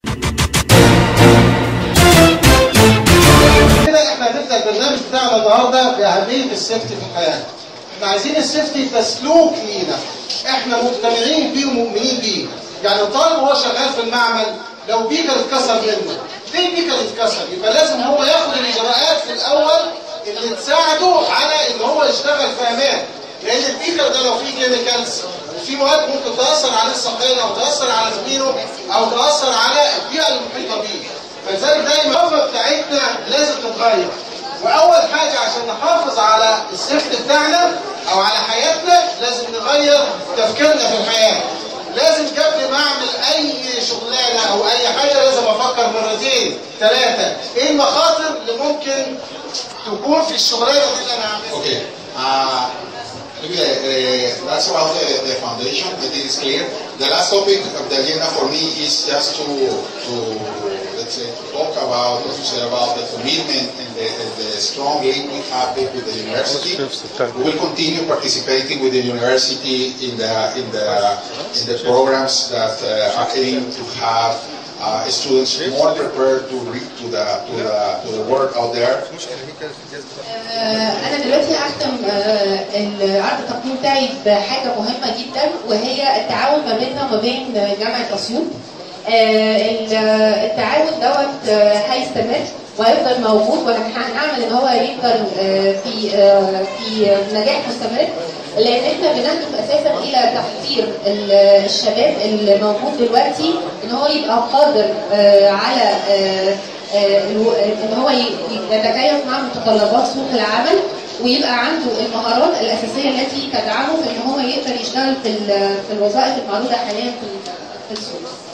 كده احنا هنبدا البرنامج بتاعنا النهارده باهميه السيفتي في الحياه. احنا عايزين السيفتي كسلوك لينا. احنا مقتنعين بيه ومؤمنين بيه. يعني الطالب وهو شغال في المعمل لو بيكر اتكسر منه، ليه بيكر اتكسر؟ يبقى لازم هو ياخد الاجراءات في الاول اللي تساعده على ان هو يشتغل في امان. لان البيكر ده لو فيه كيميكالز وفي مواد ممكن تاثر عليه صحيا او تاثر على زميله او تاثر على البيئه المحيطه بيه. فلذلك دايما الوظيفه بتاعتنا لازم تتغير واول حاجه عشان نحافظ على السيفت بتاعنا او على حياتنا لازم نغير تفكيرنا في الحياه لازم قبل ما اعمل اي شغلانه او اي حاجه لازم افكر مرتين ثلاثه ايه المخاطر اللي ممكن تكون في الشغلانه دي اللي انا هعملها Okay. Uh, maybe uh, that's about the, the foundation. I think it's clear. The last topic of the agenda for me is just to, to let's say, to talk about, what you said about the commitment and the, and the strong link we have with with the university. We will continue participating with the university in the in the in the programs that uh, are aimed to have uh, students more prepared to read to the to the to the world out there. آه، أنا دلوقتي هختم آه، العرض التقييم بتاعي بحاجة مهمة جدا وهي التعاون ما بيننا وما بين جامعة أسيوط. آه، ال- التعاون دوت آه، هيستمر وهيفضل موجود وهنعمل ان هو يفضل آه، في آه، في نجاح مستمر لان احنا بنهدف اساسا الى تحضير ال- الشباب الموجود دلوقتي ان هو يبقى قادر آه، على آه، آه، الو- ان هو ي- يتكيف مع متطلبات سوق العمل ويبقى عنده المهارات الاساسيه التي تدعمه في ان هو يقدر يشتغل في ال- في الوظائف المعروضه حاليا في ال- في السوق.